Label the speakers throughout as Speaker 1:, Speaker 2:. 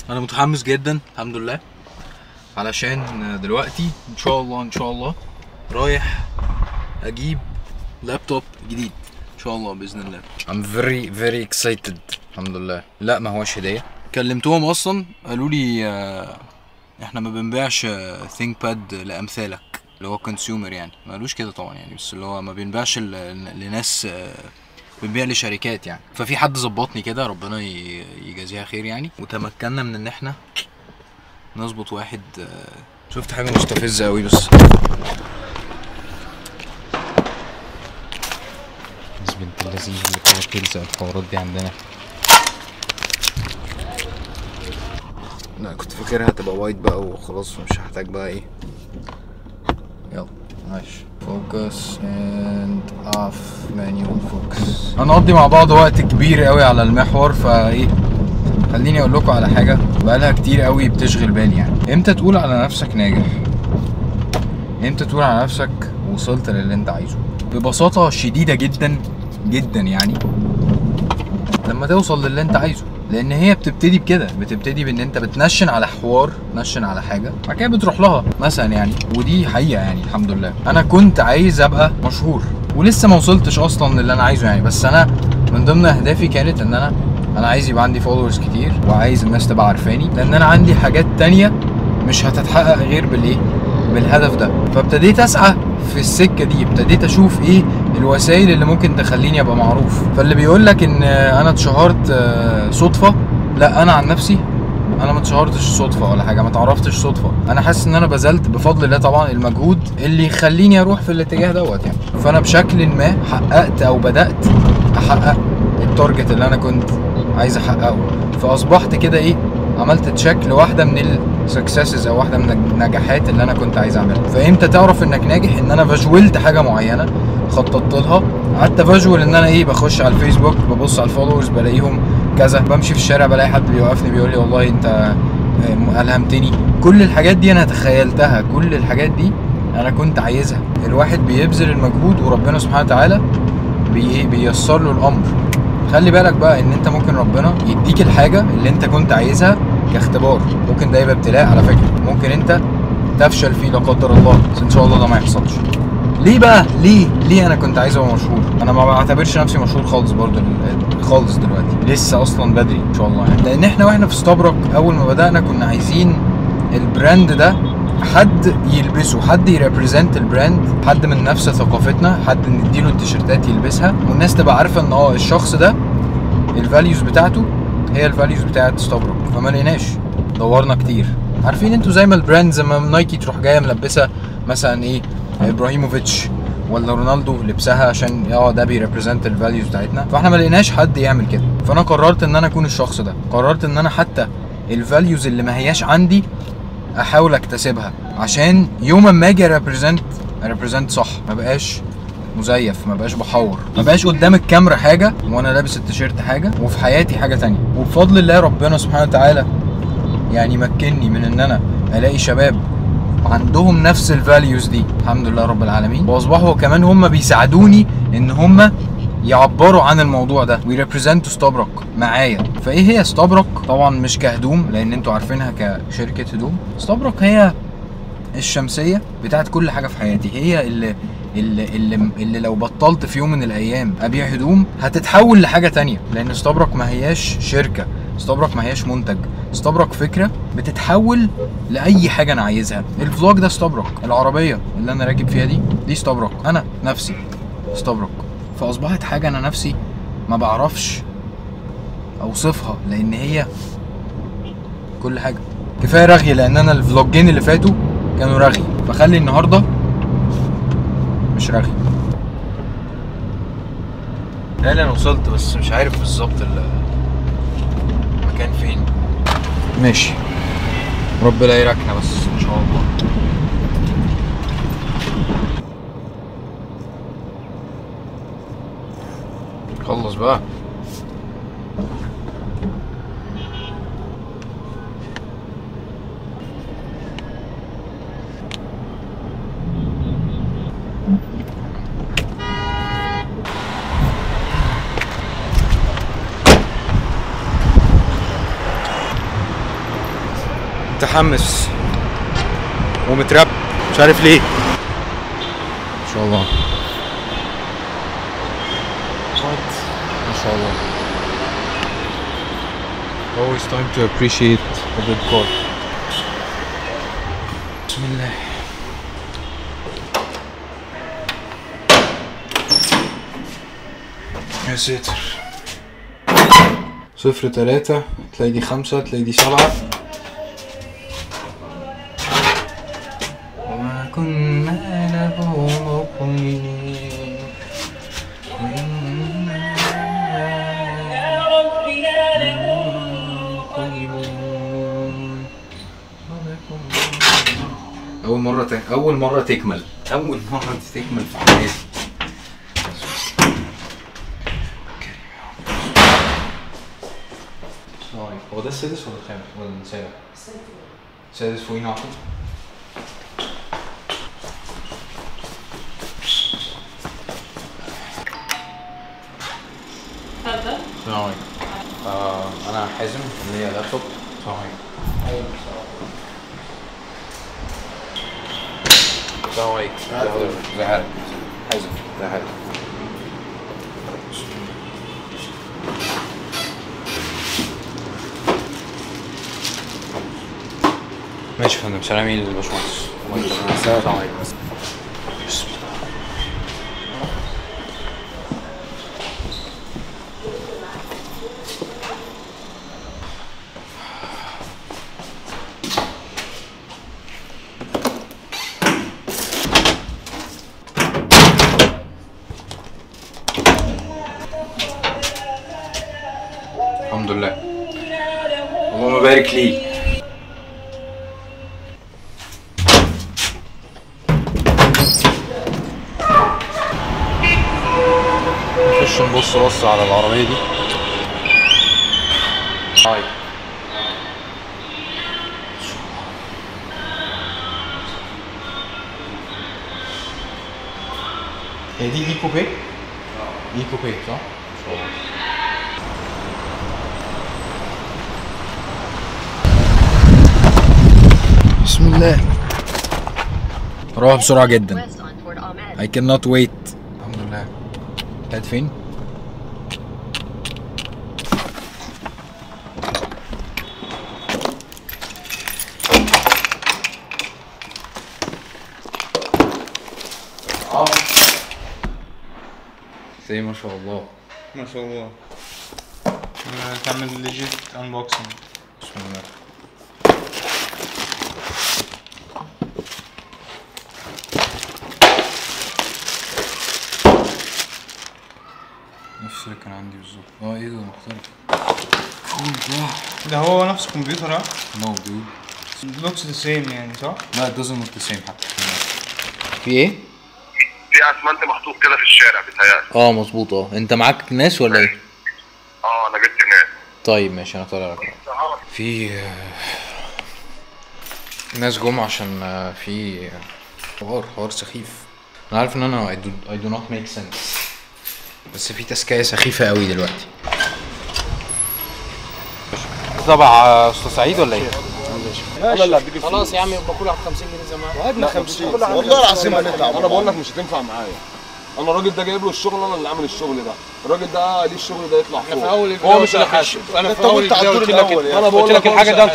Speaker 1: انا متحمس جدا الحمد لله علشان دلوقتي ان شاء الله ان شاء الله رايح اجيب لابتوب جديد ان شاء الله باذن الله
Speaker 2: I'm very very excited الحمد لله لا ما هوش هدية
Speaker 1: كلمتهم اصلا قالوا لي آه، احنا ما بنبيعش ثينك باد لامثالك اللي هو كونسيومر يعني ما قالوش كده طبعا يعني بس اللي هو ما بنبيعش ل- لناس آه، بنبيع لشركات يعني ففي حد ظبطني كده ربنا ي- يجازيها خير يعني وتمكنا من ان احنا نظبط واحد آه،
Speaker 2: شفت حاجة مستفزة قوي بس بس بنت اللذيذ اللي كانت تلزق الحوارات دي عندنا لا كنت فاكرها هتبقى وايت بقى وخلاص مش هحتاج بقى ايه يلا ماشي فوكس اند اوف مانيوال فوكس
Speaker 1: هنقضي مع بعض وقت كبير قوي على المحور فايه خليني اقول لكم على حاجه بقالها كتير قوي بتشغل بالي يعني امتى تقول على نفسك ناجح امتى تقول على نفسك وصلت للي انت عايزه ببساطه شديده جدا جدا يعني لما توصل للي انت عايزه لان هي بتبتدي بكده بتبتدي بان انت بتنشن على حوار تنشن على حاجه بعد كده بتروح لها مثلا يعني ودي حقيقه يعني الحمد لله انا كنت عايز ابقى مشهور ولسه ما وصلتش اصلا للي انا عايزه يعني بس انا من ضمن اهدافي كانت ان انا انا عايز يبقى عندي فولورز كتير وعايز الناس تبقى عارفاني لان انا عندي حاجات تانية مش هتتحقق غير بالايه بالهدف ده فابتديت اسعى في السكه دي ابتديت اشوف ايه الوسائل اللي ممكن تخليني ابقى معروف فاللي بيقول لك ان انا اتشهرت آه، صدفه لا انا عن نفسي انا ما اتشهرتش صدفه ولا حاجه ما اتعرفتش صدفه انا حاسس ان انا بذلت بفضل الله طبعا المجهود اللي يخليني اروح في الاتجاه دوت يعني فانا بشكل ما حققت او بدات احقق التارجت اللي انا كنت عايز احققه فاصبحت كده ايه عملت تشيك لواحده من السكسسز او واحده من النجاحات اللي انا كنت عايز اعملها فامتى تعرف انك ناجح ان انا فاجولت حاجه معينه خططت لها قعدت فاجول ان انا ايه بخش على الفيسبوك ببص على الفولورز بلاقيهم كذا بمشي في الشارع بلاقي حد بيوقفني بيقول لي والله انت آه، الهمتني كل الحاجات دي انا تخيلتها كل الحاجات دي انا كنت عايزها الواحد بيبذل المجهود وربنا سبحانه وتعالى بي إيه؟ بييسر له الامر خلي بالك بقى ان انت ممكن ربنا يديك الحاجه اللي انت كنت عايزها كاختبار ممكن ده يبقى ابتلاء على فكره ممكن انت تفشل فيه لا قدر الله بس ان شاء الله ده ما يحصلش ليه بقى ليه ليه انا كنت عايز ابقى مشهور انا ما بعتبرش نفسي مشهور خالص برضو ال- خالص دلوقتي لسه اصلا بدري ان شاء الله يعني لان احنا واحنا في ستابرك اول ما بدانا كنا عايزين البراند ده حد يلبسه حد يريبريزنت البراند حد من نفس ثقافتنا حد نديله التيشيرتات يلبسها والناس تبقى عارفه ان اه الشخص ده الفاليوز بتاعته هي الفاليوز بتاعت ستابرك فما لقيناش دورنا كتير عارفين انتوا زي ما البراند زي ما نايكي تروح جايه ملبسه مثلا ايه ابراهيموفيتش ولا رونالدو لبسها عشان اه ده بيريبريزنت الفاليوز بتاعتنا فاحنا ما لقيناش حد يعمل كده فانا قررت ان انا اكون الشخص ده قررت ان انا حتى الفاليوز اللي ما هياش عندي احاول اكتسبها عشان يوم ما اجي ريبريزنت ريبريزنت صح ما بقاش مزيف ما بقاش بحور ما بقاش قدام الكاميرا حاجه وانا لابس التيشيرت حاجه وفي حياتي حاجه تانية وبفضل الله ربنا سبحانه وتعالى يعني مكنني من ان انا الاقي شباب عندهم نفس الفاليوز دي الحمد لله رب العالمين واصبحوا كمان هم بيساعدوني ان هم يعبروا عن الموضوع ده ويريبريزنتوا ستابرك معايا فايه هي ستابرك طبعا مش كهدوم لان انتوا عارفينها كشركه هدوم ستابرك هي الشمسيه بتاعت كل حاجه في حياتي هي اللي اللي, اللي, اللي لو بطلت في يوم من الايام ابيع هدوم هتتحول لحاجه تانية لان ستابرك ما هياش شركه ستابرك ما هياش منتج ستابرك فكره بتتحول لاي حاجه انا عايزها الفلوج ده ستابرك العربيه اللي انا راكب فيها دي دي ستابرك انا نفسي ستابرك فاصبحت حاجه انا نفسي ما بعرفش اوصفها لان هي كل حاجه كفايه رغي لان انا الفلوجين اللي فاتوا كانوا رغي فخلي النهارده مش رغي لا انا وصلت بس مش عارف بالظبط المكان فين ماشي ربنا يراكنا بس ان شاء الله خلص بقى متحمس ومترب مش عارف ليه ان شاء الله ما شاء الله always time to appreciate a good car بسم الله يا ساتر صفر تلاتة تلاقي دي خمسة تلاقي دي سبعة وما كنا له مقرنين وإنا منقلبون. أول مرة ت... أول مرة تكمل أول مرة تكمل في حياتي ثواني هو ده السادس ولا الخامس ولا السابع؟ السادس فوقيه نعطي
Speaker 3: اتفضل
Speaker 1: السلام عليكم آه انا حازم اللي هي لابتوب السلام عليكم السلام عليكم ازي حالك حازم ازي حالك ماشي يا فندم سلامي للباشمهندس السلام عليكم بسم الله الحمد لله اللهم بارك لي نخش نبص بص على العربية دي هاي هي دي ايكو بي؟ ايكو بي صح؟ ان شاء الله بسم الله روح بسرعة جدا
Speaker 4: West on Port Ahmed.
Speaker 1: I cannot wait الحمد لله قاعد فين؟ زي ما شاء الله
Speaker 5: ما شاء الله آه، تعمل ليجيت انبوكسنج
Speaker 1: بسم الله نفس اللي كان عندي بالظبط اه ايه ده مختلف
Speaker 5: ده هو نفس الكمبيوتر ها
Speaker 1: نو دود
Speaker 5: لوكس ذا سيم يعني صح؟
Speaker 1: لا it doesn't look the same حتى في ايه؟
Speaker 6: في اسمنت محطوط كده في الشارع بيتهيألي
Speaker 1: اه مظبوط اه انت معاك ناس ولا ايه؟
Speaker 6: اه انا جبت ناس
Speaker 1: طيب ماشي انا طالع لك في آه، ناس جم عشان آه، في حوار حوار سخيف انا عارف ان انا I do, I do not make sense بس في تسكية سخيفة قوي دلوقتي تبع استاذ سعيد ولا ايه؟
Speaker 7: خلاص يا عم يبقى كل واحد 50 جنيه زي ما
Speaker 8: وهدنا 50 والله العظيم هنتعب انا بقول لك مش هتنفع معايا انا الراجل ده جايب له الشغل انا اللي عامل الشغل ده الراجل ده ليه الشغل ده يطلع فوق
Speaker 7: في اول
Speaker 8: هو مش اللي حاسب
Speaker 7: انا
Speaker 8: انت
Speaker 7: في اول
Speaker 8: قلت على
Speaker 7: الفيديو
Speaker 8: الدور
Speaker 7: قلت لك
Speaker 8: الاول يعني
Speaker 7: انا بقول لك الحاجه ده انت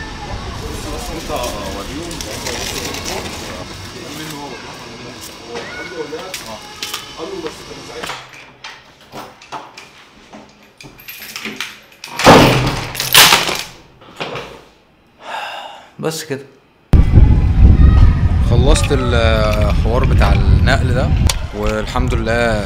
Speaker 1: بس كده خلصت الحوار بتاع النقل ده والحمد لله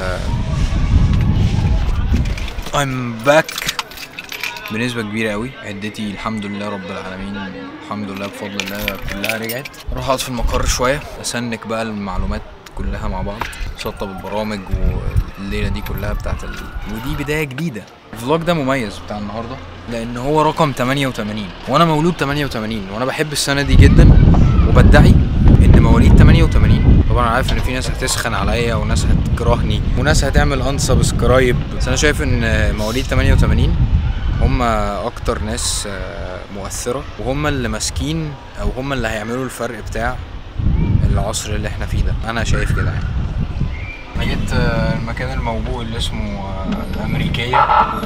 Speaker 1: I'm back بنسبة كبيرة قوي عدتي الحمد لله رب العالمين الحمد لله بفضل الله كلها رجعت اروح اقعد في المقر شوية اسنك بقى المعلومات كلها مع بعض سطب البرامج والليلة دي كلها بتاعت ال... ودي بداية جديدة الفلوج ده مميز بتاع النهاردة لان هو رقم 88 وانا مولود 88 وانا بحب السنة دي جدا وبدعي ان مواليد 88 طبعا انا عارف ان في ناس هتسخن عليا وناس هتكرهني وناس هتعمل انسبسكرايب بس انا شايف ان مواليد 88 هم اكتر ناس آه، مؤثرة وهم اللي ماسكين او هم اللي هيعملوا الفرق بتاع العصر اللي احنا فيه ده انا شايف كده يعني انا جيت آه، المكان الموبوء اللي اسمه آه، الامريكية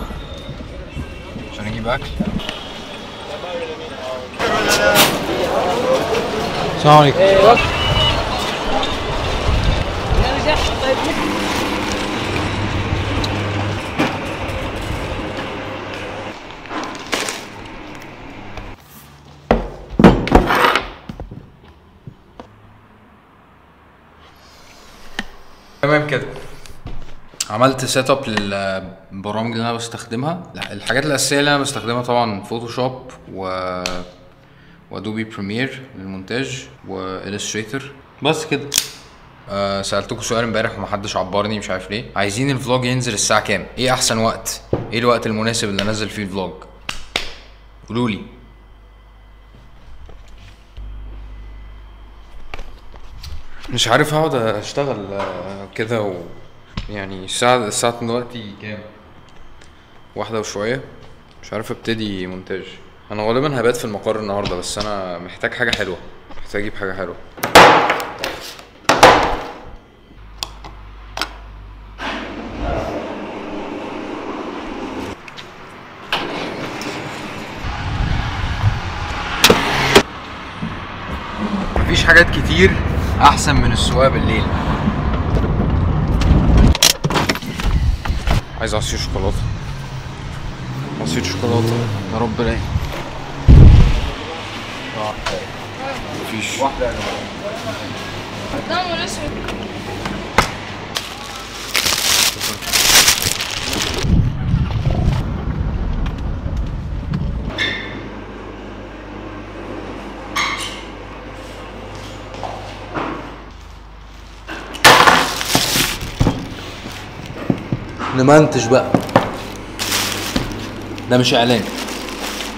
Speaker 1: عشان اجيب اكل السلام عليكم تمام كده عملت سيت اب للبرامج اللي انا بستخدمها الحاجات الاساسيه اللي انا بستخدمها طبعا فوتوشوب و وادوبي بريمير للمونتاج والستريتور بس كده آه سالتكم سؤال امبارح ومحدش عبرني مش عارف ليه عايزين الفلوج ينزل الساعه كام ايه احسن وقت ايه الوقت المناسب اللي انزل فيه الفلوج قولوا لي مش عارف هقعد اشتغل آه، كده و يعني الساعة الساعة دلوقتي كام؟ واحدة وشوية مش عارف ابتدي مونتاج انا غالبا هبات في المقر النهاردة بس انا محتاج حاجة حلوة محتاج اجيب حاجة حلوة مفيش حاجات كتير احسن من السواقه بالليل عايز عصير شوكولاته عصير شوكولاته يا رب الاقي مفيش نمنتج بقى ده مش اعلان